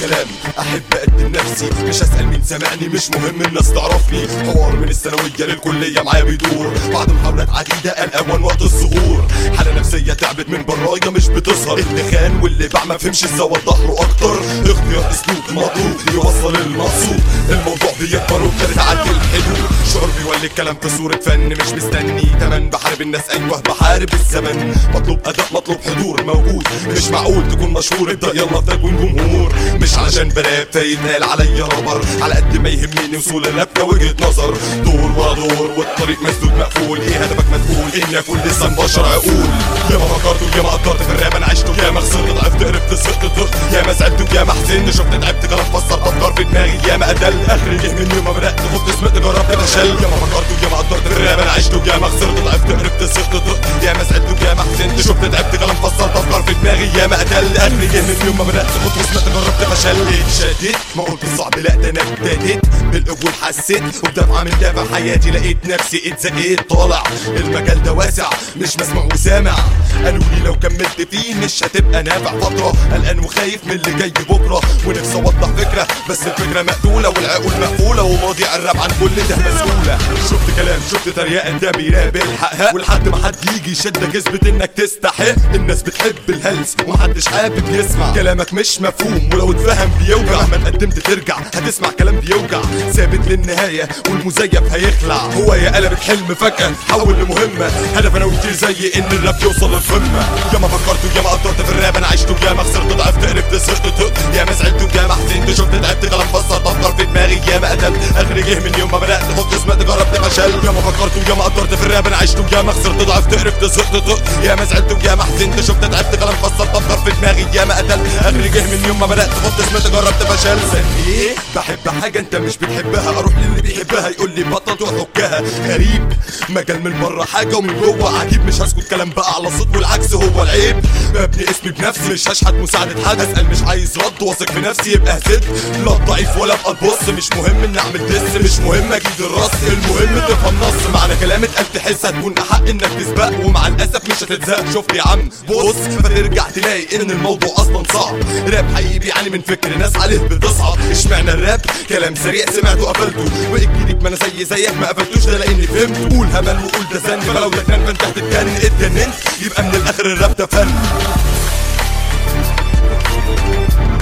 كلام احب اقدم نفسي مش اسال مين سمعني مش مهم الناس تعرفني حوار من الثانويه للكليه معايا بيدور بعد محاولات عديده الاوان وقت الظهور حاله نفسيه تعبت من برايا مش بتظهر اللي خان واللي باع ما فهمش ازاي ظهره اكتر اختيار اسلوب مطلوب يوصل المقصود الموضوع بيكبر وابتدت تعدي الحدود شعور بيولي الكلام في صورة فن مش مستني تمن بحارب الناس ايوه بحارب الزمن مطلوب اداء مطلوب حضور موجود مش معقول تكون مشهور ابدا يلا في تكوين جمهور مش علشان براب فيتقال عليا رابر على قد ما يهمني وصول الراب كوجهة نظر دور ورا دور والطريق مسدود مقفول ايه هدفك ما تقول اني اكون لسه بشر عقول يا ما فكرت ويا ما قدرت في الراب انا عشت ويا ما خسرت ضعفت قربت سقطت طرت يا ما زعلت ويا ما حزنت شفت تعبت كلام فسر افكار في دماغي يا ما قتل اخر جه مني وما بدات خفت سمعت جربت فشل يا ما فكرت ويا ما قدرت في الراب انا عشت ويا ما خسرت ضعفت قربت سقطت طرت يا ما زعلت ويا ما حزنت شفت تعبت كلام فسر افكار في دماغي يا ما قتل اخر جه مني وما بدات خفت سمعت جربت فشل اتشددت ما قلت صعب لا ده انا ابتديت بالقبول حسيت وبدفعة من دافع حياتي لقيت نفسي اتزقيت طالع المجال ده واسع مش مسموع وسامع قالوا لي لو كملت فيه مش هتبقى نافع فترة قلقان وخايف من اللي جاي بكرة ونفسي اوضح فكرة بس الفكرة مقتولة والعقول مقفولة ومواضيع الراب عن كل ده مسؤولة شفت كلام شفت تريقة ده بيراب الحقها ولحد ما حد يجي يشدك يثبت انك تستحق الناس بتحب الهلس ومحدش حابب يسمع كلامك مش مفهوم ولو اتفهم بيوجع مهما قدمت ترجع هتسمع كلام بيوجع ثابت للنهاية والمزيف هيخلع هو يا قلبت حلم فجأة حول لمهمة هدف انا وكتير زي ان الراب يوصل للقمة يا ما فكرت ويا ما قدرت في الراب انا عشت ويا ما خسرت ضعفت قربت صرت تق يا ما زعلت ويا ما حزنت شفت تعبت كلام فسر افكار في دماغي يا ما قتلت اخر جه من يوم ما بدات خفت سمعت جربت فشل يا ما فكرت ويا ما قدرت في الراب انا عشت ويا ما خسرت ضعفت قربت صرت تق يا ما زعلت ويا ما حزنت شفت تعبت كلام فسر افكار في دماغي يا ما قتلت اخر جه من يوم ما بدات خفت سمعت جربت فشل ايه بحب حاجه انت مش بتحبها اروح للي بيحبها يقول لي بطل وحكها غريب مجال من بره حاجه ومن جوه عجيب مش هسكت كلام بقى على صوت والعكس هو العيب ببني اسمي بنفسي مش هشحت مساعدة حد اسأل مش عايز رد واثق في نفسي يبقى هسد لا ضعيف ولا ابقى تبص مش مهم اني اعمل دس مش مهم اجيد الراس المهم تفهم نص معنى كلام اتقال تحس هتكون احق انك تسبق ومع الاسف مش هتتزهق شفت يا عم بص فترجع تلاقي ان الموضوع اصلا صعب راب حقيقي بيعاني من فكر ناس عليه بتصعب اشمعنى الراب كلام سريع سمعته قفلته والجديد ما انا زي زيك ما قفلتوش ده لاني فهمت قول همل وقول ده زن فلو ده كان فانت هتتجنن اتجننت يبقى من الاخر الراب ده فن